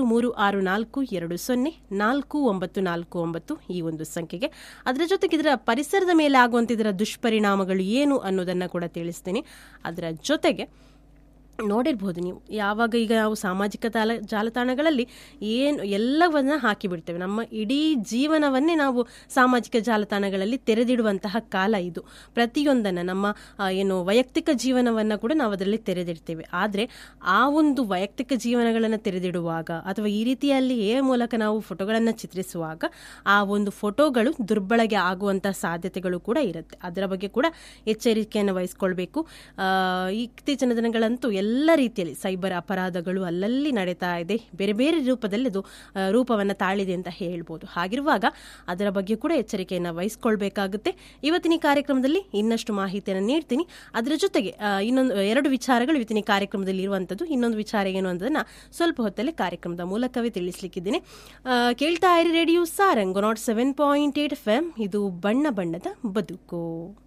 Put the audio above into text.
ಮೂರು ಆರು ನಾಲ್ಕು ಎರಡು ಸೊನ್ನೆ ನಾಲ್ಕು ಒಂಬತ್ತು ನಾಲ್ಕು ಒಂಬತ್ತು ಈ ಒಂದು ಸಂಖ್ಯೆಗೆ ಅದರ ಜೊತೆಗೆ ಇದರ ಪರಿಸರದ ಮೇಲೆ ಆಗುವಂಥ ಇದರ ದುಷ್ಪರಿಣಾಮಗಳು ಏನು ಅನ್ನೋದನ್ನು ಕೂಡ ತಿಳಿಸ್ತೀನಿ ಅದರ ಜೊತೆಗೆ ನೋಡಿರ್ಬೋದು ನೀವು ಯಾವಾಗ ಈಗ ನಾವು ಸಾಮಾಜಿಕ ತಾಲ ಜಾಲತಾಣಗಳಲ್ಲಿ ಏನು ಎಲ್ಲವನ್ನ ಹಾಕಿಬಿಡ್ತೇವೆ ನಮ್ಮ ಇಡೀ ಜೀವನವನ್ನೇ ನಾವು ಸಾಮಾಜಿಕ ಜಾಲತಾಣಗಳಲ್ಲಿ ತೆರೆದಿಡುವಂತಹ ಕಾಲ ಇದು ಪ್ರತಿಯೊಂದನ್ನು ನಮ್ಮ ಆ, ಏನು ವೈಯಕ್ತಿಕ ಜೀವನವನ್ನು ಕೂಡ ನಾವು ಅದರಲ್ಲಿ ತೆರೆದಿಡ್ತೇವೆ ಆದರೆ ಆ ಒಂದು ವೈಯಕ್ತಿಕ ಜೀವನಗಳನ್ನು ತೆರೆದಿಡುವಾಗ ಅಥವಾ ಈ ರೀತಿಯಲ್ಲಿ ಎ ಮೂಲಕ ನಾವು ಫೋಟೋಗಳನ್ನು ಚಿತ್ರಿಸುವಾಗ ಆ ಒಂದು ಫೋಟೋಗಳು ದುರ್ಬಳಕೆ ಆಗುವಂತಹ ಸಾಧ್ಯತೆಗಳು ಕೂಡ ಇರುತ್ತೆ ಅದರ ಬಗ್ಗೆ ಕೂಡ ಎಚ್ಚರಿಕೆಯನ್ನು ವಹಿಸ್ಕೊಳ್ಬೇಕು ಆ, ಇತ್ತೀಚಿನ ದಿನಗಳಂತೂ ಎಲ್ಲ ರೀತಿಯಲ್ಲಿ ಸೈಬರ್ ಅಪರಾಧಗಳು ಅಲ್ಲಲ್ಲಿ ನಡೀತಾ ಇದೆ ಬೇರೆ ಬೇರೆ ರೂಪದಲ್ಲಿ ಅದು ಆ, ರೂಪವನ್ನು ತಾಳಿದೆ ಅಂತ ಹೇಳ್ಬೋದು ಹಾಗಿರುವಾಗ ಅದರ ಬಗ್ಗೆ ಕೂಡ ಎಚ್ಚರಿಕೆಯನ್ನು ವಹಿಸ್ಕೊಳ್ಬೇಕಾಗುತ್ತೆ ಇವತ್ತಿನ ಈ ಕಾರ್ಯಕ್ರಮದಲ್ಲಿ ಇನ್ನಷ್ಟು ಮಾಹಿತಿಯನ್ನು ನೀಡ್ತೀನಿ ಅದರ ಜೊತೆಗೆ ಆ, ಇನ್ನೊಂದು ಎರಡು ವಿಚಾರಗಳು ಇವತ್ತಿನ ಈ ಕಾರ್ಯಕ್ರಮದಲ್ಲಿ ಇರುವಂಥದ್ದು ಇನ್ನೊಂದು ವಿಚಾರ ಏನು ಅನ್ನೋದನ್ನ ಸ್ವಲ್ಪ ಹೊತ್ತಲ್ಲಿ ಕಾರ್ಯಕ್ರಮದ ಮೂಲಕವೇ ತಿಳಿಸ್ಲಿಕ್ಕಿದ್ದೀನಿ ಆ, ಕೇಳ್ತಾ ಇರಿ radio Sarang naught seven point eight F M ಇದು ಬಣ್ಣ ಬಣ್ಣದ ಬದುಕು